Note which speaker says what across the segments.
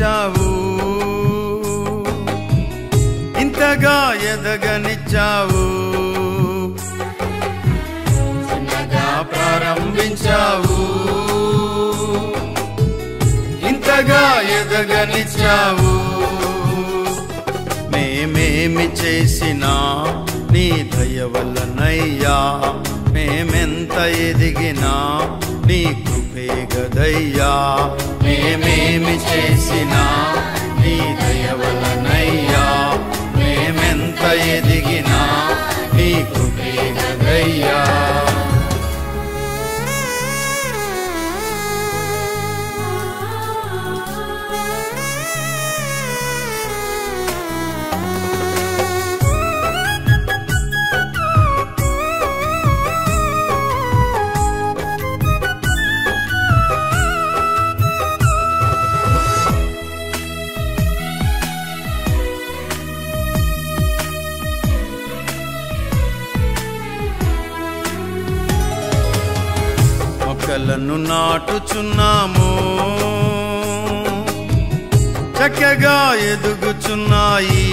Speaker 1: ప్రారంభించావు ఇంతగా ఎదగనిచ్చావు చిన్నగా ప్రారంభించావు ఇంతగా ఎదగనిచ్చావు మేమేమి చేసినా నీ దయ వల్లనయ్యా మేమెంత ఎదిగినా నీ కృపే గదయ్యా మేమేమి చేసినా నీ దయ వల్లనయ్యా మేమెంత ఎదిగినా నీ కృపే గదయ్యా మొక్కలను నాటుచున్నాము చక్కగా ఎదుగుచున్నాయి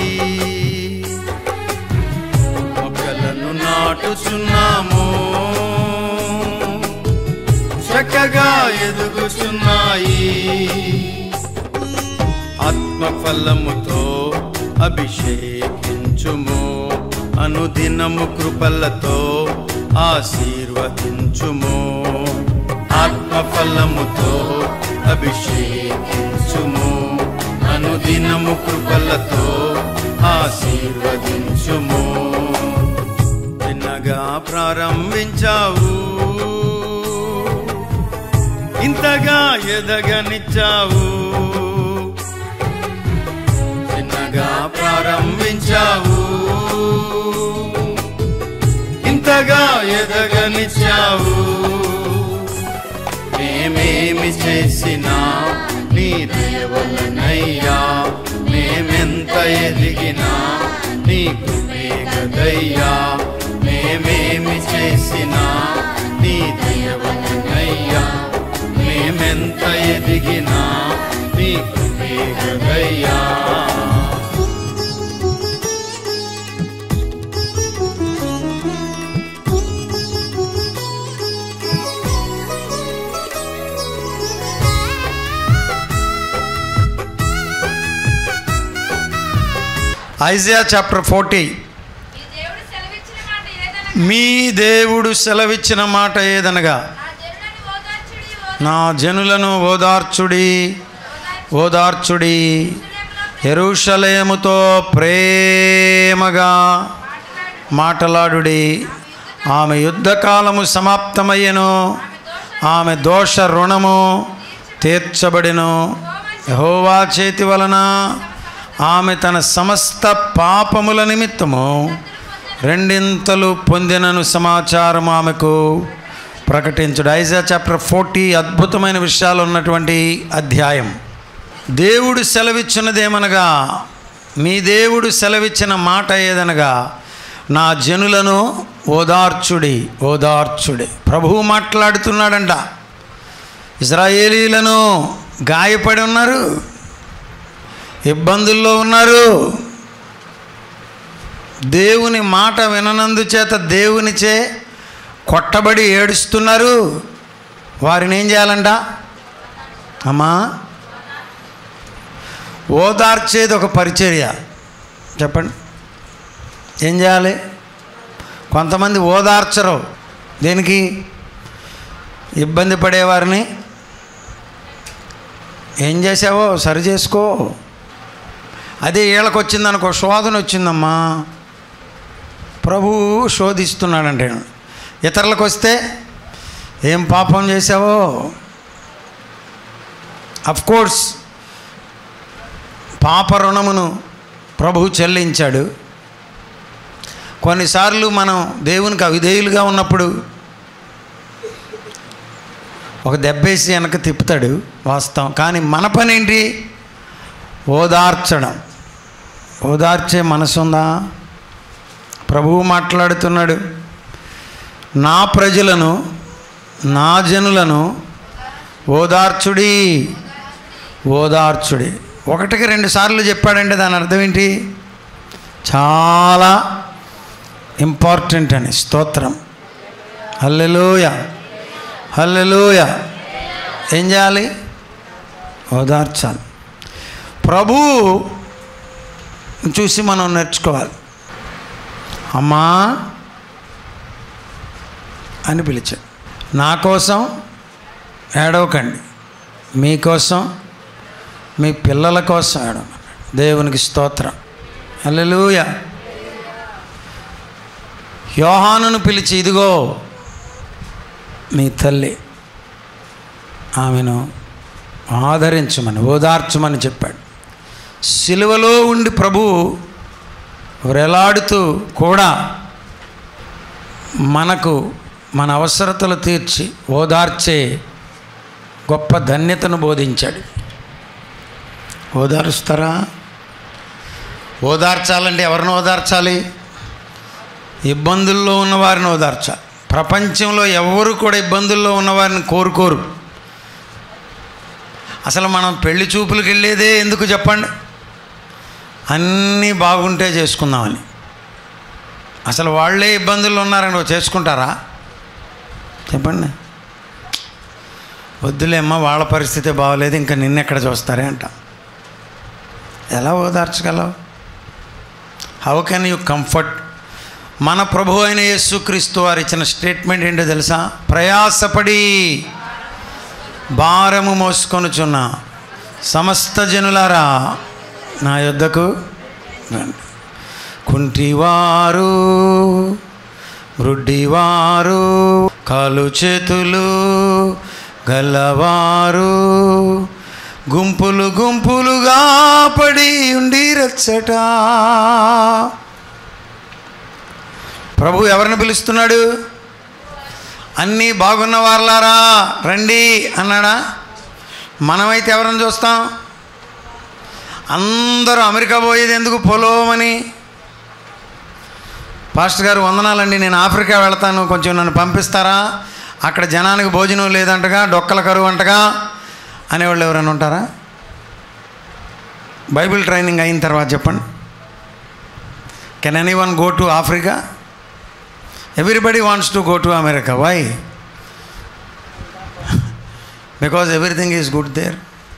Speaker 1: మొక్కలను నాటుచున్నాము చక్కగా ఎదుగుచున్నాయి ఆత్మఫలముతో అభిషేకించుము అనుదినము కృపలతో ఆశీర్వదించుము ఆత్మఫలముతో అభిషేకించుము అనుదినము కృపలతో ఆశీర్వదించుము చిన్నగా ప్రారంభించావు ఇంతగా ఎదగనిచ్చావు చిన్నగా ప్రారంభించావు ఇంతగా ఎదగనిచ్చావు మేమేమి చేసినా నీ దేవలనయ్యా మేమెంత ఎదిగినా నీ కృపే గదయ్యా మేమేమి చేసినా నీ దేవలనయ్యా మేమెంత ఎదిగినా నీ కృపే గదయ్యా ఐజియా చాప్టర్ ఫోర్టీ
Speaker 2: ఈ దేవుడు సెలవిచ్చిన మాట ఏదనగా
Speaker 1: మీ దేవుడు సెలవిచ్చిన మాట ఏదనగా
Speaker 2: నా జనులను ఓదార్చుడి
Speaker 1: నా జనులను ఓదార్చుడి
Speaker 2: ఓదార్చుడి ఎరుషలేముతో ప్రేమగా మాటలాడుడి ఆమె యుద్ధకాలము సమాప్తమయ్యను ఆమె దోష రుణము తీర్చబడిను యహోవా చేతి వలన ఆమె తన సమస్త పాపముల నిమిత్తము రెండింతలు పొందినను సమాచారం ఆమెకు ప్రకటించుడు ఐజా చాప్టర్ ఫోర్టీ అద్భుతమైన విషయాలు ఉన్నటువంటి అధ్యాయం దేవుడు సెలవిచ్చినదేమనగా మీ దేవుడు సెలవిచ్చిన మాట ఏదనగా నా జనులను ఓదార్చుడి ఓదార్చుడి ప్రభువు మాట్లాడుతున్నాడంట ఇజ్రాయేలీలను గాయపడి ఉన్నారు ఇబ్బందుల్లో ఉన్నారు దేవుని మాట విననందు చేత దేవునిచే కొట్టబడి ఏడుస్తున్నారు వారిని ఏం చేయాలంట అమ్మా ఓదార్చేది ఒక పరిచర్య చెప్పండి ఏం చేయాలి కొంతమంది ఓదార్చరు దేనికి ఇబ్బంది పడేవారిని ఏం చేసావో సరి చేసుకో అదే వీళ్ళకి వచ్చిందనుకో శోధన వచ్చిందమ్మా ప్రభువు శోధిస్తున్నాడంటే ఇతరులకు వస్తే ఏం పాపం చేసావో కోర్స్ పాప రుణమును ప్రభువు చెల్లించాడు కొన్నిసార్లు మనం దేవునికి అవిధేయులుగా ఉన్నప్పుడు ఒక దెబ్బేసి వెనక తిప్పుతాడు వాస్తవం కానీ మన పని ఏంటి ఓదార్చడం ఓదార్చే మనసు ఉందా ప్రభువు మాట్లాడుతున్నాడు నా ప్రజలను నా జనులను ఓదార్చుడి ఓదార్చుడి ఒకటికి రెండు సార్లు చెప్పాడంటే దాని అర్థం ఏంటి చాలా ఇంపార్టెంట్ అని స్తోత్రం హల్లెలూయ హల్లెలూయ ఏం చేయాలి ఓదార్చాలి ప్రభు చూసి మనం నేర్చుకోవాలి అమ్మా అని పిలిచాడు నా కోసం ఏడవకండి మీకోసం మీ పిల్లల కోసం ఏడవమన్నాడు దేవునికి స్తోత్రం అల్లెలూయ యోహానును పిలిచి ఇదిగో మీ తల్లి ఆమెను ఆదరించమని ఓదార్చమని చెప్పాడు సిలువలో ఉండి ప్రభు వ్రేలాడుతూ కూడా మనకు మన అవసరతలు తీర్చి ఓదార్చే గొప్ప ధన్యతను బోధించాడు ఓదారుస్తారా ఓదార్చాలంటే ఎవరిని ఓదార్చాలి ఇబ్బందుల్లో ఉన్నవారిని ఓదార్చాలి ప్రపంచంలో ఎవరు కూడా ఇబ్బందుల్లో ఉన్నవారిని కోరుకోరు అసలు మనం పెళ్లి చూపులకు వెళ్ళేదే ఎందుకు చెప్పండి అన్నీ బాగుంటే చేసుకుందామని అసలు వాళ్ళే ఇబ్బందుల్లో ఉన్నారని చేసుకుంటారా చెప్పండి వద్దులేమ్మా వాళ్ళ పరిస్థితి బాగోలేదు ఇంకా నిన్నెక్కడ చూస్తారే అంట ఎలా ఓదార్చగలవు హౌ కెన్ యూ కంఫర్ట్ మన ప్రభు అయిన యేసుక్రీస్తు వారు ఇచ్చిన స్టేట్మెంట్ ఏంటో తెలుసా ప్రయాసపడి భారము మోసుకొనుచున్న సమస్త జనులారా నా యొద్దకు రండి కుంటివారు వృడ్డివారు కాలు చేతులు గల్లవారు గుంపులు గుంపులుగా పడి ఉండి రచ్చట ప్రభు ఎవరిని పిలుస్తున్నాడు అన్నీ బాగున్న వారలారా రండి అన్నాడా మనమైతే ఎవరిని చూస్తాం అందరూ అమెరికా పోయేది ఎందుకు పొలోమని పాస్టర్ గారు వందనాలండి నేను ఆఫ్రికా వెళ్తాను కొంచెం నన్ను పంపిస్తారా అక్కడ జనానికి భోజనం లేదంటగా డొక్కల కరువు అంటగా అనేవాళ్ళు ఎవరైనా ఉంటారా బైబిల్ ట్రైనింగ్ అయిన తర్వాత చెప్పండి can anyone go to Africa everybody wants to go to America why because everything is good there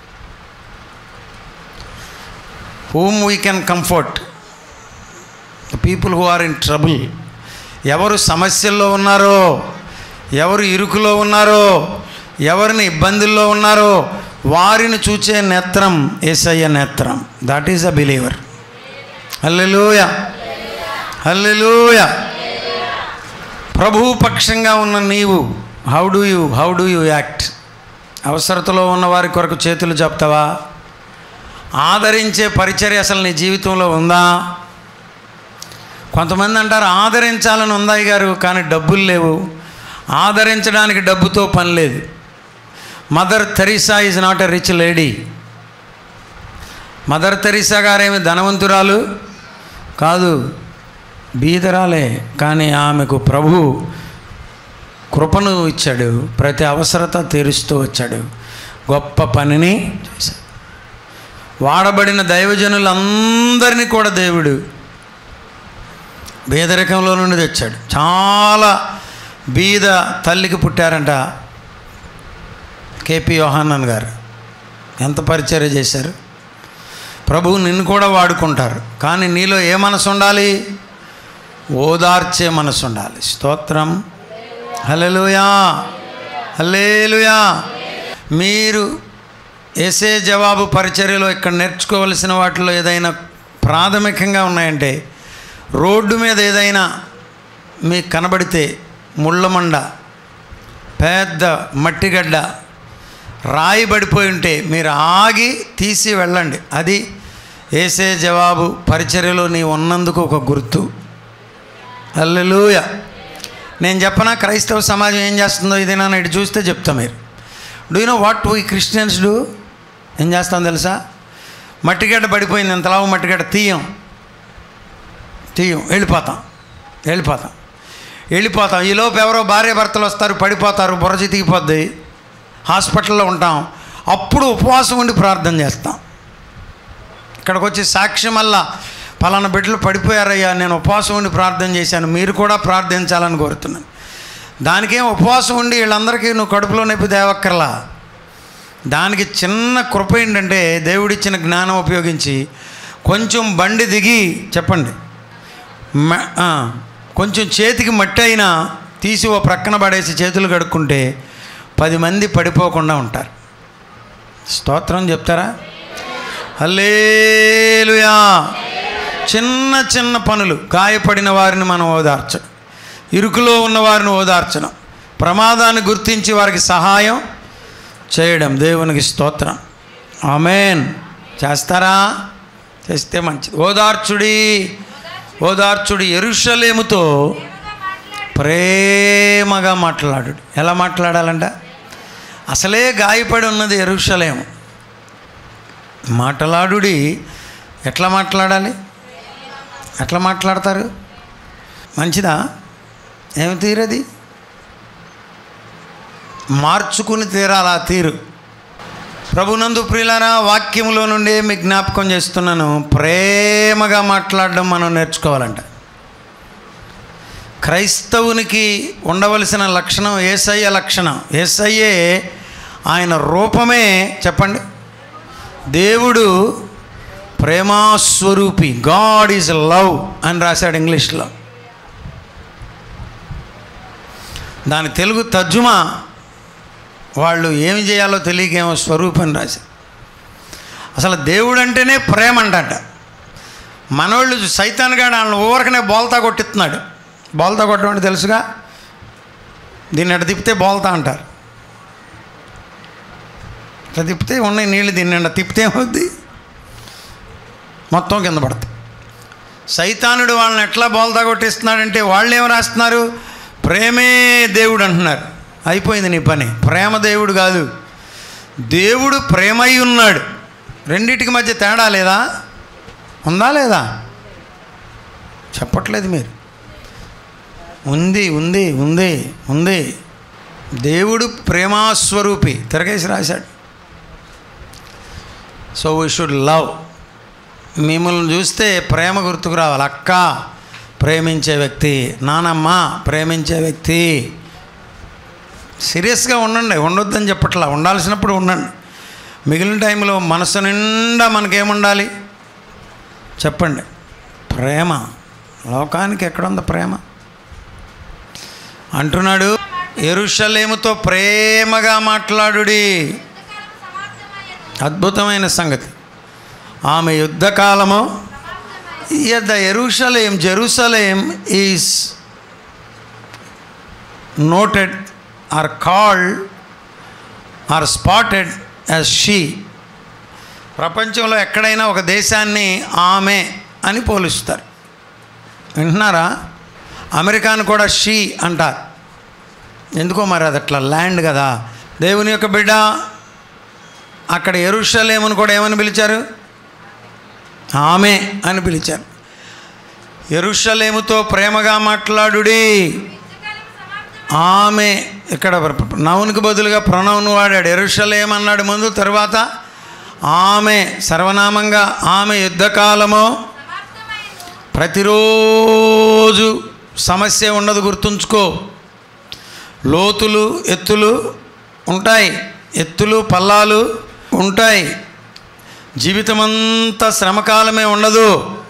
Speaker 2: whom we can comfort the people who are in trouble ఎవరు సమస్యల్లో ఉన్నారో ఎవరు ఇరుకులో ఉన్నారో ఎవరిని ఇబ్బందుల్లో ఉన్నారో వారిని చూచే నేత్రం ఏసయ్య నేత్రం that is a believer hallelujah hallelujah ప్రభు పక్షంగా ఉన్న నీవు how do you how do you act అవసరతలో ఉన్న వారి కొరకు చేతులు చెప్తావా ఆదరించే పరిచర్య అసలు నీ జీవితంలో ఉందా కొంతమంది అంటారు ఆదరించాలని ఉందాయి గారు కానీ డబ్బులు లేవు ఆదరించడానికి డబ్బుతో పని లేదు Mother Teresa is not a rich lady Mother Teresa గారేమి ధనవంతురాలు కాదు బీదరాలే కానీ ఆమెకు ప్రభు కృపను ఇచ్చాడు ప్రతి అవసరత తీరుస్తూ వచ్చాడు గొప్ప పనిని చేశాడు వాడబడిన దైవజనులందరినీ కూడా దేవుడు బీదరికంలో నుండి తెచ్చాడు చాలా బీద తల్లికి పుట్టారంట కేపీ యోహానన్ గారు ఎంత పరిచర్య చేశారు ప్రభువు నిన్ను కూడా వాడుకుంటారు కానీ నీలో ఏ మనసు ఉండాలి ఓదార్చే మనసు ఉండాలి స్తోత్రం హల్లెలూయా హల్లేలుయా మీరు ఏసే జవాబు పరిచర్యలో ఇక్కడ నేర్చుకోవలసిన వాటిలో ఏదైనా ప్రాథమికంగా ఉన్నాయంటే రోడ్డు మీద ఏదైనా మీకు కనబడితే ముళ్ళమండ పెద్ద మట్టిగడ్డ రాయి పడిపోయి ఉంటే మీరు ఆగి తీసి వెళ్ళండి అది ఏసే జవాబు పరిచర్యలో నీ ఉన్నందుకు ఒక గుర్తు అల్లెలూయ నేను చెప్పనా క్రైస్తవ సమాజం ఏం చేస్తుందో ఇది నన్ను ఇటు చూస్తే చెప్తా మీరు do you know what we Christians do ఏం చేస్తాం తెలుసా మట్టిగడ్డ పడిపోయింది ఇంతలావు మట్టిగడ్డ తీయం తీయం వెళ్ళిపోతాం వెళ్ళిపోతాం వెళ్ళిపోతాం ఈలోపు ఎవరో భార్య భర్తలు వస్తారు పడిపోతారు బుర్ర చితికిపోద్ది హాస్పిటల్లో ఉంటాం అప్పుడు ఉపవాసం ఉండి ప్రార్థన చేస్తాం ఇక్కడికి వచ్చి సాక్ష్యం వల్ల పలానా బిడ్డలు పడిపోయారయ్యా నేను ఉపవాసం ఉండి ప్రార్థన చేశాను మీరు కూడా ప్రార్థించాలని కోరుతున్నాను దానికేం ఉపవాసం ఉండి వీళ్ళందరికీ నువ్వు కడుపులో నొప్పి దేవక్కర్లా దానికి చిన్న కృప ఏంటంటే దేవుడిచ్చిన జ్ఞానం ఉపయోగించి కొంచెం బండి దిగి చెప్పండి మ- ఆ, కొంచెం చేతికి మట్టి అయినా తీసి ఓ ప్రక్కన పడేసి చేతులు కడుక్కుంటే పది మంది పడిపోకుండా ఉంటారు స్తోత్రం చెప్తారా హల్లేలుయా చిన్న చిన్న పనులు గాయపడిన వారిని మనం ఓదార్చడం ఇరుకులో ఉన్న వారిని ఓదార్చడం ప్రమాదాన్ని గుర్తించి వారికి సహాయం చేయడం దేవునికి స్తోత్రం ఆమెన్ చేస్తారా చేస్తే మంచిది ఓదార్చుడి ఓదార్చుడి ఎరుషలేముతో ప్రేమగా మాట్లాడు ఎలా మాట్లాడాలంట అసలే గాయపడి ఉన్నది ఎరుషలేము మాట్లాడుడి ఎట్లా మాట్లాడాలి ఎట్లా మాట్లాడతారు మంచిదా ఏమి తీరది మార్చుకుని తీరాలి ఆ తీరు ప్రభునందు ప్రియులారా వాక్యములో నుండి మీకు జ్ఞాపకం చేస్తున్నాను ప్రేమగా మాట్లాడడం మనం నేర్చుకోవాలంట క్రైస్తవునికి ఉండవలసిన లక్షణం ఏసయ్య లక్షణం ఏసయ్యే ఆయన రూపమే చెప్పండి దేవుడు ప్రేమాస్వరూపి గాడ్ ఈజ్ లవ్ అని రాశాడు ఇంగ్లీష్లో దాని తెలుగు తర్జుమా వాళ్ళు ఏమి చేయాలో తెలియకేమో స్వరూపం రాశారు అసలు దేవుడు అంటేనే ప్రేమ అంటట మనోళ్ళు సైతాన్ గాడు వాళ్ళని ఊరకనే బోల్తా కొట్టిస్తున్నాడు బోల్తా కొట్టడం తెలుసుగా దీన్ని అటు తిప్పితే బోల్తా అంటారు ఇట్లా తిప్పితే ఉన్నాయి నీళ్ళు దీన్ని నిండా తిప్పితే ఏమవుద్ది మొత్తం కింద పడతాయి సైతానుడు వాళ్ళని ఎట్లా బోల్తా కొట్టిస్తున్నాడంటే వాళ్ళు ఏం రాస్తున్నారు ప్రేమే దేవుడు అంటున్నారు అయిపోయింది నీ పని ప్రేమ దేవుడు కాదు దేవుడు ప్రేమై ఉన్నాడు రెండిటికి మధ్య తేడా లేదా ఉందా లేదా చెప్పట్లేదు మీరు ఉంది ఉంది ఉంది ఉంది దేవుడు ప్రేమాస్వరూపి తిరగేసి రాశాడు సో వీ షుడ్ లవ్ మిమ్మల్ని చూస్తే ప్రేమ గుర్తుకు రావాలి అక్క ప్రేమించే వ్యక్తి నానమ్మ ప్రేమించే వ్యక్తి సీరియస్గా ఉండండి ఉండొద్దని చెప్పట్లా ఉండాల్సినప్పుడు ఉండండి మిగిలిన టైంలో మనసు నిండా మనకేముండాలి చెప్పండి ప్రేమ లోకానికి ఎక్కడుంది ప్రేమ అంటున్నాడు ఎరుషలేముతో ప్రేమగా మాట్లాడుడి అద్భుతమైన సంగతి ఆమె యుద్ధకాలము ద ఎరుషలేం Jerusalem is noted or called or spotted as she ప్రపంచంలో ఎక్కడైనా ఒక దేశాన్ని ఆమె అని పోలుస్తారు వింటున్నారా అమెరికాను కూడా షీ అంటారు ఎందుకో మరి అది అట్లా ల్యాండ్ కదా దేవుని యొక్క బిడ్డ అక్కడ ఎరుషలేమును కూడా ఏమని పిలిచారు ఆమె అని పిలిచారు ఎరుషలేముతో ప్రేమగా మాట్లాడుడి ఆమె ఇక్కడ నౌన్కి బదులుగా ప్రణౌన్ వాడాడు ఎరుషలేం అన్నాడు ముందు తర్వాత ఆమె సర్వనామంగా ఆమె యుద్ధకాలము ప్రతిరోజు సమస్య ఉండదు గుర్తుంచుకో లోతులు ఎత్తులు ఉంటాయి ఎత్తులు పల్లాలు ఉంటాయి జీవితమంతా శ్రమకాలమే ఉండదు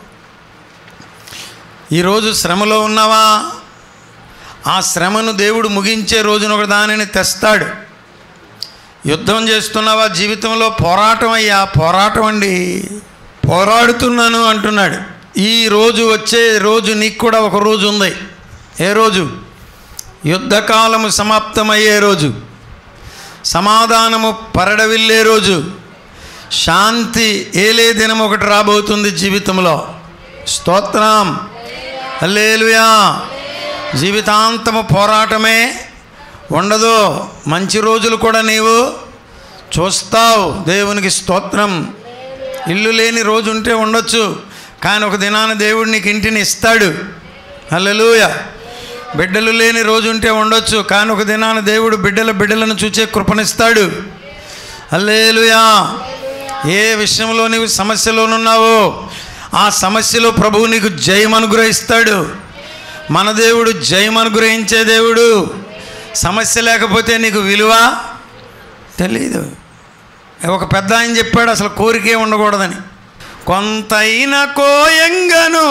Speaker 2: ఈరోజు శ్రమలో ఉన్నావా ఆ శ్రమను దేవుడు ముగించే రోజున ఒక దానిని తెస్తాడు యుద్ధం చేస్తున్నావా జీవితంలో పోరాటం అయ్యా పోరాటం అండి పోరాడుతున్నాను అంటున్నాడు ఈ రోజు వచ్చే రోజు నీకు కూడా ఒక రోజు ఉంది ఏ రోజు యుద్ధకాలము సమాప్తమయ్యే రోజు సమాధానము పరడవిల్లే రోజు శాంతి ఏలే దినం ఒకటి రాబోతుంది జీవితంలో స్తోత్రం హల్లేలుయా జీవితాంతము పోరాటమే ఉండదు మంచి రోజులు కూడా నీవు చూస్తావు దేవునికి స్తోత్రం ఇల్లు లేని రోజు ఉంటే ఉండొచ్చు కానీ ఒక దినాన దేవుడు నీకు ఇంటిని ఇస్తాడు హల్లెలూయ బిడ్డలు లేని రోజు ఉంటే ఉండొచ్చు కానీ ఒక దినాన దేవుడు బిడ్డల బిడ్డలను చూచే కృపనిస్తాడు హల్లేలుయా ఏ విషయంలో నీవు సమస్యలోనున్నావో ఆ సమస్యలో ప్రభువు నీకు జయం అనుగ్రహిస్తాడు మన దేవుడు జయం అనుగ్రహించే దేవుడు సమస్య లేకపోతే నీకు విలువ తెలీదు ఒక పెద్ద ఆయన చెప్పాడు అసలు కోరికే ఉండకూడదని కొంతైన కోయంగను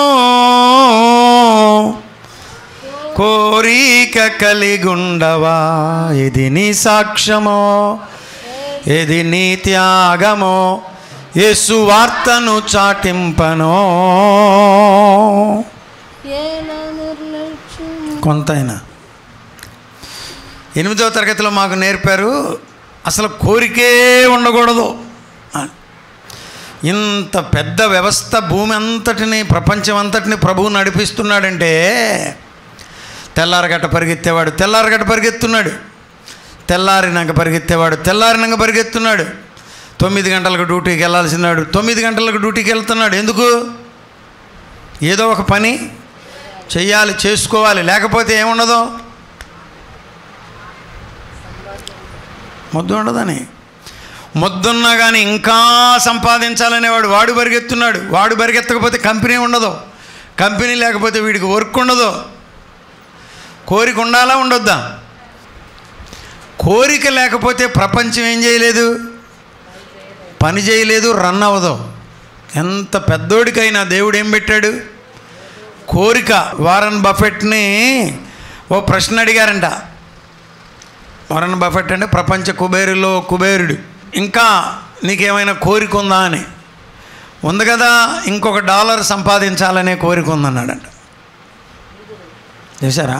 Speaker 2: కోరిక కలిగుండవా ఇది నీ సాక్ష్యమో ఇది నీ త్యాగమో యేసు వార్తను చాటింపనో
Speaker 3: ఏల నిర్లక్ష్యం
Speaker 2: కొంతైనా ఎనిమిదవ తరగతిలో మాకు నేర్పారు అసలు కోరికే ఉండకూడదు అని. ఇంత పెద్ద వ్యవస్థ భూమి అంతటిని ప్రపంచం అంతటిని ప్రభువు నడిపిస్తున్నాడంటే తెల్లారగట్ట పరిగెత్తేవాడు తెల్లారగట్ట పరిగెత్తున్నాడు తెల్లారినాక పరిగెత్తేవాడు తెల్లారినాక పరిగెత్తున్నాడు తొమ్మిది గంటలకు డ్యూటీకి వెళ్ళాల్సినాడు తొమ్మిది గంటలకు డ్యూటీకి వెళ్తున్నాడు ఎందుకు ఏదో ఒక పని చెయ్యాలి చేసుకోవాలి లేకపోతే ఏముండదు ముద్దు ఉండదని ముద్దున్నా కానీ ఇంకా సంపాదించాలనేవాడు వాడు పరిగెత్తున్నాడు వాడు పరిగెత్తకపోతే కంపెనీ ఉండదు కంపెనీ లేకపోతే వీడికి వర్క్ ఉండదు కోరిక ఉండాలా ఉండొద్దా కోరిక లేకపోతే ప్రపంచం ఏం చేయలేదు పని చేయలేదు రన్ అవ్వదు ఎంత పెద్దోడికైనా దేవుడు ఏం పెట్టాడు కోరిక వారన్ బఫెట్ని ఓ ప్రశ్న అడిగారంట వారన్ బఫెట్ అంటే ప్రపంచ కుబేరులో కుబేరుడు ఇంకా నీకేమైనా కోరిక ఉందా అని ఉంది కదా ఇంకొక డాలర్ సంపాదించాలనే కోరిక ఉందన్నాడంట చూసారా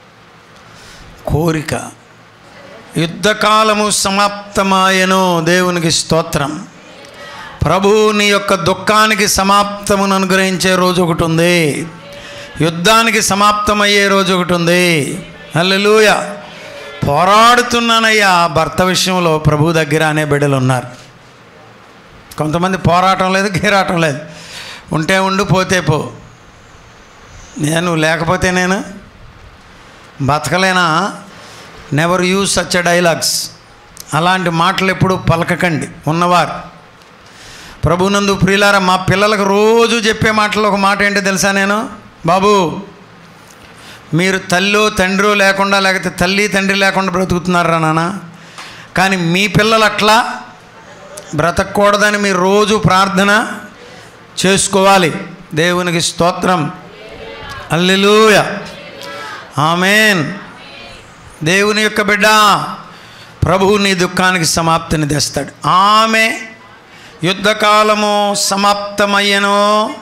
Speaker 2: కోరిక యుద్ధకాలము సమాప్తమాయను దేవునికి స్తోత్రం ప్రభువు నీ యొక్క దుఃఖానికి సమాప్తమును అనుగ్రహించే రోజు ఒకటి ఉంది యుద్ధానికి సమాప్తమయ్యే రోజు ఒకటి ఉంది హల్లెలూయ పోరాడుతున్నానయ్యా భర్త విషయంలో ప్రభు దగ్గర అనే బిడ్డలు ఉన్నారు కొంతమంది పోరాటం లేదు గీరాటం లేదు ఉంటే ఉండు పోతే పో నేను లేకపోతే నేను బతకలేనా నెవర్ యూజ్ సచ్ డైలాగ్స్ అలాంటి మాటలు ఎప్పుడు పలకకండి ఉన్నవారు ప్రభునందు ప్రియులారా మా పిల్లలకు రోజు చెప్పే మాటలు ఒక మాట ఏంటో తెలుసా నేను బాబు మీరు తల్లో తండ్రో లేకుండా లేకపోతే తల్లి తండ్రి లేకుండా బ్రతుకుతున్నారా నాన్న కానీ మీ పిల్లలు అట్లా బ్రతకూడదని మీరు రోజు ప్రార్థన చేసుకోవాలి దేవునికి స్తోత్రం అల్లెలూయ ఆమెన్ దేవుని యొక్క బిడ్డ ప్రభువు నీ దుఃఖానికి సమాప్తిని తెస్తాడు ఆమె యుద్ధకాలము సమాప్తమయ్యను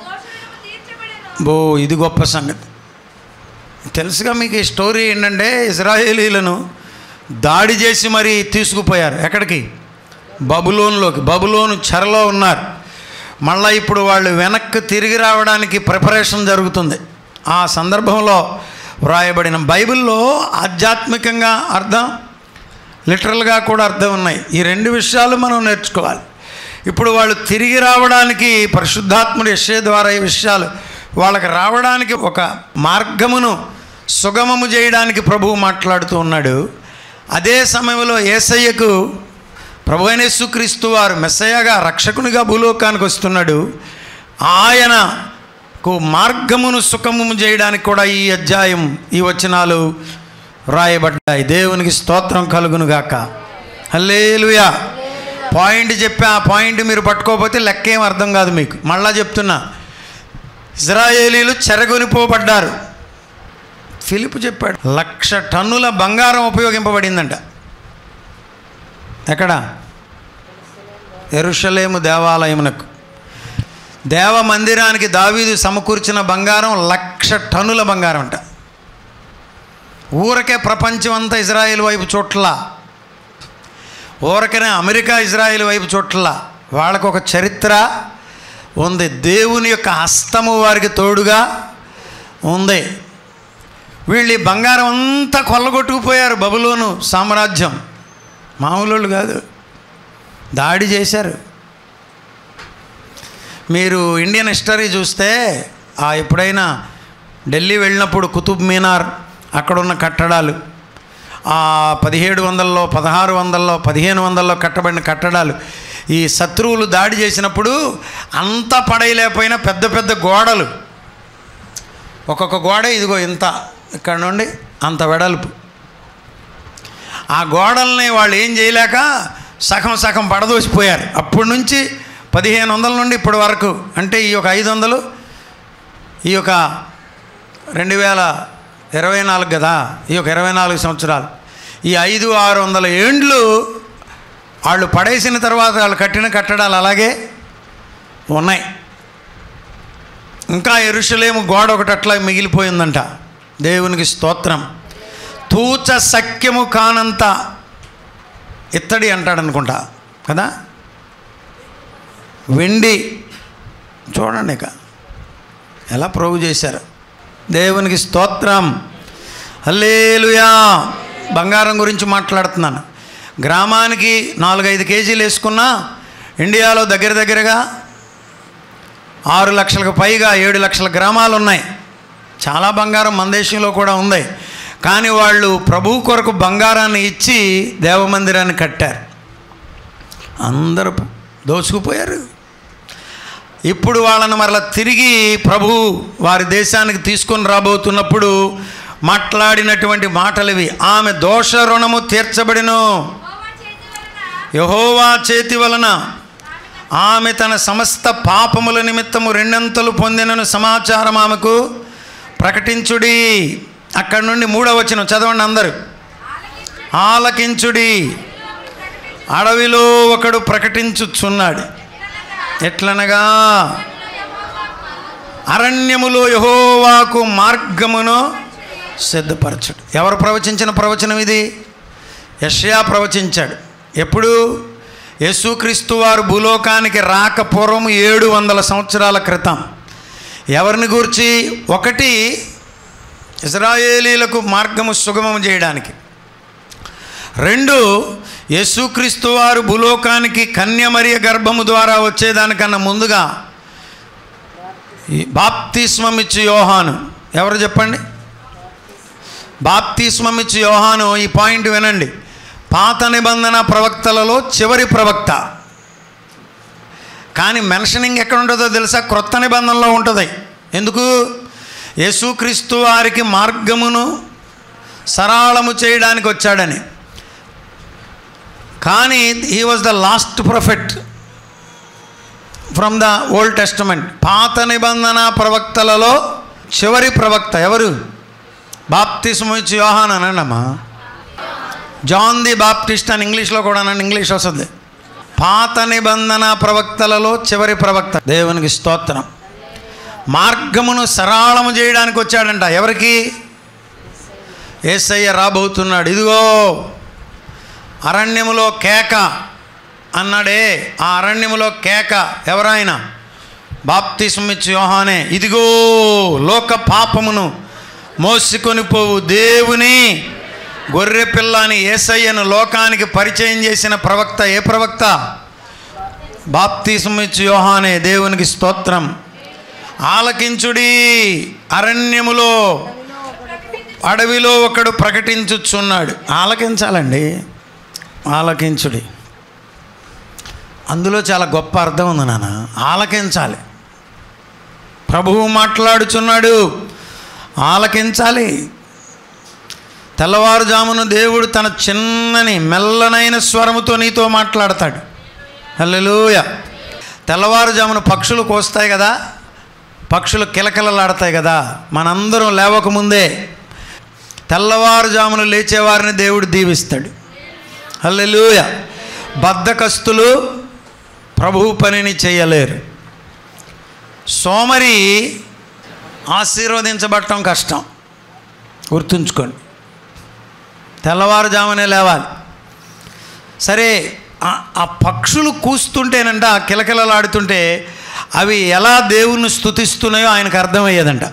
Speaker 2: బో ఇది గొప్ప సంగతి తెలుసుగా మీకు ఈ స్టోరీ ఏంటంటే ఇజ్రాయేలీలను దాడి చేసి మరీ తీసుకుపోయారు ఎక్కడికి బబులోన్లోకి బబులోను చెరలో ఉన్నారు మళ్ళీ ఇప్పుడు వాళ్ళు వెనక్కి తిరిగి రావడానికి ప్రిపరేషన్ జరుగుతుంది ఆ సందర్భంలో వ్రాయబడిన బైబిల్లో ఆధ్యాత్మికంగా అర్థం లిటరల్గా కూడా అర్థం ఉన్నాయి ఈ రెండు విషయాలు మనం నేర్చుకోవాలి ఇప్పుడు వాళ్ళు తిరిగి రావడానికి పరిశుద్ధాత్ముడు యశ్వ ద్వారా ఈ విషయాలు వాళ్ళకి రావడానికి ఒక మార్గమును సుగమము చేయడానికి ప్రభువు మాట్లాడుతూ ఉన్నాడు అదే సమయంలో ఏసయ్యకు ప్రభు అయిన యేసుక్రీస్తు వారు మెస్సయ్యగా రక్షకునిగా భూలోకానికి వస్తున్నాడు ఆయనకు మార్గమును సుఖము చేయడానికి కూడా ఈ అధ్యాయం ఈ వచనాలు వ్రాయబడ్డాయి దేవునికి స్తోత్రం కలుగునుగాక హల్లేలుయా పాయింట్ చెప్పి ఆ పాయింట్ మీరు పట్టుకోకపోతే లెక్కేం అర్థం కాదు మీకు మళ్ళా చెప్తున్నా ఇజ్రాయేలీలు చెరగొనిపోబడ్డారు ఫిలిప్ చెప్పాడు లక్ష టన్నుల బంగారం ఉపయోగింపబడిందంట ఎక్కడ ఎరుషలేము దేవాలయమునకు దేవ మందిరానికి దావీదు సమకూర్చిన బంగారం లక్ష టన్నుల బంగారం అంట ఊరకే ప్రపంచం అంతా ఇజ్రాయెల్ వైపు చోట్ల ఊరకనే అమెరికా ఇజ్రాయెల్ వైపు చోట్ల వాళ్ళకు ఒక చరిత్ర ఉంది దేవుని యొక్క హస్తము వారికి తోడుగా ఉంది వీళ్ళు ఈ బంగారం అంతా కొల్లగొట్టుకుపోయారు బబులోను సామ్రాజ్యం మామూలు కాదు దాడి చేశారు మీరు ఇండియన్ హిస్టరీ చూస్తే ఆ ఎప్పుడైనా ఢిల్లీ వెళ్ళినప్పుడు కుతుబ్ మీనార్ అక్కడున్న కట్టడాలు ఆ పదిహేడు వందల్లో పదహారు వందల్లో పదిహేను వందల్లో కట్టబడిన కట్టడాలు ఈ శత్రువులు దాడి చేసినప్పుడు అంతా పడేయలేకపోయినా పెద్ద పెద్ద గోడలు ఒక్కొక్క గోడ ఇదిగో ఇంత ఇక్కడ నుండి అంత వెడల్పు ఆ గోడల్ని వాళ్ళు ఏం చేయలేక సగం సగం పడదోసిపోయారు అప్పటి నుంచి పదిహేను వందల నుండి ఇప్పటి వరకు అంటే ఈ యొక్క ఐదు వందలు ఈ యొక్క రెండు వేల ఇరవై నాలుగు కదా ఈ యొక్క ఇరవై నాలుగు సంవత్సరాలు ఈ ఐదు ఆరు వందల ఏండ్లు వాళ్ళు పడేసిన తర్వాత వాళ్ళు కట్టిన కట్టడాలు అలాగే ఉన్నాయి ఇంకా ఎరుషలేము గోడ ఒకటి అట్లా మిగిలిపోయిందంట దేవునికి స్తోత్రం తూచ సఖ్యము కానంత ఇత్తడి అంటాడు అనుకుంటా కదా వెండి చూడండి ఇక ఎలా ప్రోగు చేశారు దేవునికి స్తోత్రం హల్లేలుయా బంగారం గురించి మాట్లాడుతున్నాను గ్రామానికి నాలుగైదు కేజీలు వేసుకున్నా ఇండియాలో దగ్గర దగ్గరగా ఆరు లక్షలకు పైగా ఏడు లక్షల గ్రామాలు ఉన్నాయి చాలా బంగారం మన దేశంలో కూడా ఉంది కానీ వాళ్ళు ప్రభు కొరకు బంగారాన్ని ఇచ్చి దేవమందిరాన్ని కట్టారు అందరూ దోచుకుపోయారు ఇప్పుడు వాళ్ళని మరలా తిరిగి ప్రభు వారి దేశానికి తీసుకొని రాబోతున్నప్పుడు మాట్లాడినటువంటి మాటలు ఇవి ఆమె దోష రుణము తీర్చబడిను యహోవా చేతి వలన ఆమె తన సమస్త పాపముల నిమిత్తము రెండంతలు పొందినను సమాచారం ఆమెకు ప్రకటించుడి అక్కడి నుండి మూడవ వచనం చదవండి అందరూ ఆలకించుడి అడవిలో ఒకడు ప్రకటించుచున్నాడు ఎట్లనగా అరణ్యములో యహోవాకు మార్గమును సిద్ధపరచుడు ఎవరు ప్రవచించిన ప్రవచనం ఇది యషయా ప్రవచించాడు ఎప్పుడు యేసుక్రీస్తు వారు భూలోకానికి రాక పూర్వం ఏడు వందల సంవత్సరాల క్రితం ఎవరిని గూర్చి ఒకటి ఇజ్రాయేలీలకు మార్గము సుగమం చేయడానికి రెండు యేసుక్రీస్తు వారు భూలోకానికి కన్యమరియ గర్భము ద్వారా వచ్చేదానికన్నా ముందుగా ఈ బాప్తిస్మం ఇచ్చి యోహాను ఎవరు చెప్పండి బాప్తిస్మం ఇచ్చి యోహాను ఈ పాయింట్ వినండి పాత నిబంధన ప్రవక్తలలో చివరి ప్రవక్త కానీ మెన్షనింగ్ ఎక్కడ ఉంటుందో తెలుసా క్రొత్త నిబంధనలో ఉంటుంది ఎందుకు యేసుక్రీస్తు వారికి మార్గమును సరళము చేయడానికి వచ్చాడని కానీ he was the last prophet from the Old Testament పాత నిబంధన ప్రవక్తలలో చివరి ప్రవక్త ఎవరు బాప్తిస్మ ఇచ్చి యోహాన్ అనండమ్మా జాన్ ది బాప్టిస్ట్ అని ఇంగ్లీష్లో కూడా అనండి ఇంగ్లీష్ వస్తుంది పాత నిబంధన ప్రవక్తలలో చివరి ప్రవక్త దేవునికి స్తోత్రం మార్గమును సరళము చేయడానికి వచ్చాడంట ఎవరికి ఏసయ్య రాబోతున్నాడు ఇదిగో అరణ్యములో కేక అన్నాడే ఆ అరణ్యములో కేక ఎవరాయన బాప్తిస్మిచ్చు యోహానే ఇదిగో లోక పాపమును మోసుకొని పోవు దేవుని గొర్రె పిల్లని ఏసయ్యను లోకానికి పరిచయం చేసిన ప్రవక్త ఏ ప్రవక్త బాప్తిస్మిచ్చు యోహానే దేవునికి స్తోత్రం ఆలకించుడి అరణ్యములో అడవిలో ఒకడు ప్రకటించుచున్నాడు ఆలకించాలండి ఆలకించుడి అందులో చాలా గొప్ప అర్థం ఉంది నాన్న ఆలకించాలి ప్రభువు మాట్లాడుచున్నాడు ఆలకించాలి తెల్లవారుజామున దేవుడు తన చిన్నని మెల్లనైన స్వరముతో నీతో మాట్లాడతాడు హల్లెలూయ తెల్లవారుజామున పక్షులు కోస్తాయి కదా పక్షులు కిలకిలలాడతాయి కదా మనందరం లేవకముందే తెల్లవారుజామున లేచేవారిని దేవుడు దీవిస్తాడు హల్లెలూయ బద్ధకస్తులు ప్రభు పనిని చేయలేరు సోమరి ఆశీర్వదించబడటం కష్టం గుర్తుంచుకోండి తెల్లవారుజామునే లేవాలి సరే ఆ- ఆ పక్షులు కూస్తుంటేనంట ఆ కిలకిలలాడుతుంటే అవి ఎలా దేవుణ్ణి స్తుతిస్తున్నాయో ఆయనకు అర్థమయ్యేదంట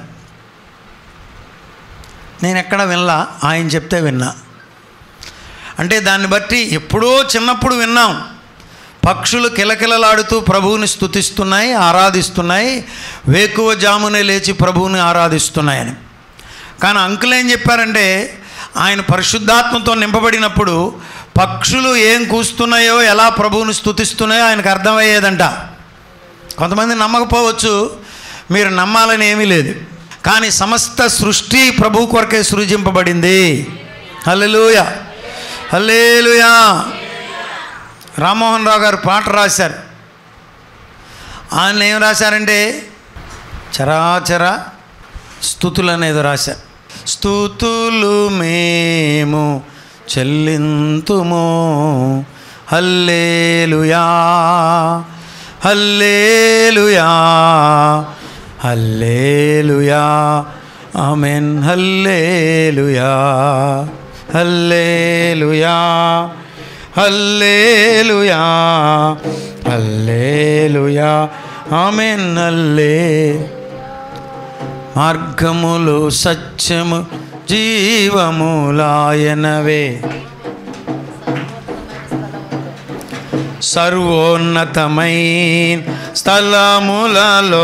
Speaker 2: నేను ఎక్కడ వినలా ఆయన చెప్తే విన్నా అంటే దాన్ని బట్టి ఎప్పుడో చిన్నప్పుడు విన్నాం పక్షులు కిలకిలలాడుతూ ప్రభువుని స్తుతిస్తున్నాయి ఆరాధిస్తున్నాయి వేకువ జామునే లేచి ప్రభువుని ఆరాధిస్తున్నాయని కానీ అంకుల్ ఏం చెప్పారంటే ఆయన పరిశుద్ధాత్మతో నింపబడినప్పుడు పక్షులు ఏం కూస్తున్నాయో ఎలా ప్రభువుని స్తుతిస్తున్నాయో ఆయనకు అర్థమయ్యేదంట కొంతమంది నమ్మకపోవచ్చు మీరు నమ్మాలని ఏమీ లేదు కానీ సమస్త సృష్టి ప్రభు కొరకే సృజింపబడింది హల్లెలూయ హల్లేలుయా రామ్మోహన్ రావు గారు పాట రాశారు ఆయన ఏం రాశారంటే చరాచర స్థుతులు అనేది రాశారు స్థుతులు మేము చెల్లింతుము hallelujah hallelujah hallelujah amen hallelujah hallelujah hallelujah hallelujah amen హల్లే మార్గములు సత్యము జీవములాయనవే సర్వోన్నతమైన స్థలములలో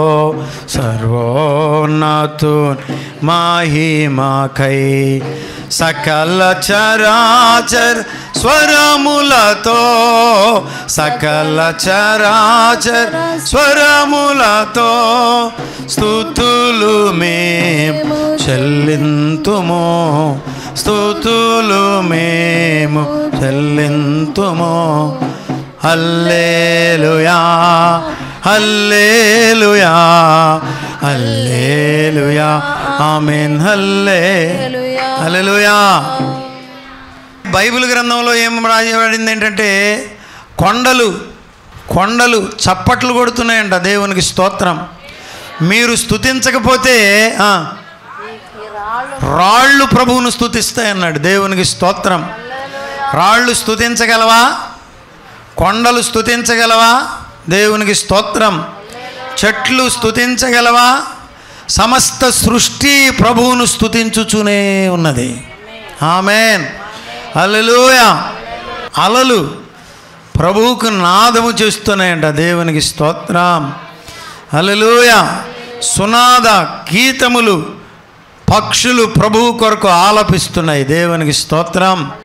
Speaker 2: సర్వోన్నతు మాహిమాకై సకల చరాచర్ స్వరములతో సకల చరాచర్ స్వరములతో స్థుతులు మేము చెల్లింతుము స్థుతులు మేము చెల్లింతుము హల్లేలుయా హల్లేలుయా హల్లేలుయా ఆమెన్ హల్లే హల్లెలూయా బైబిల్ గ్రంథంలో ఏం రాయబడింది ఏంటంటే కొండలు కొండలు చప్పట్లు కొడుతున్నాయంట దేవునికి స్తోత్రం మీరు స్తుతించకపోతే ఆ, రాళ్ళు ప్రభువును స్తుతిస్తాయన్నాడు దేవునికి స్తోత్రం రాళ్ళు స్తుతించగలవా కొండలు స్తుతించగలవా దేవునికి స్తోత్రం చెట్లు స్తుతించగలవా సమస్త సృష్టి ప్రభువును స్తుతించుచునే ఉన్నది ఆమెన్ హల్లెలూయ అలలు ప్రభువుకు నాదము చేస్తున్నాయంట దేవునికి స్తోత్రం హల్లెలూయ సునాద గీతములు పక్షులు ప్రభువు కొరకు ఆలపిస్తున్నాయి దేవునికి స్తోత్రం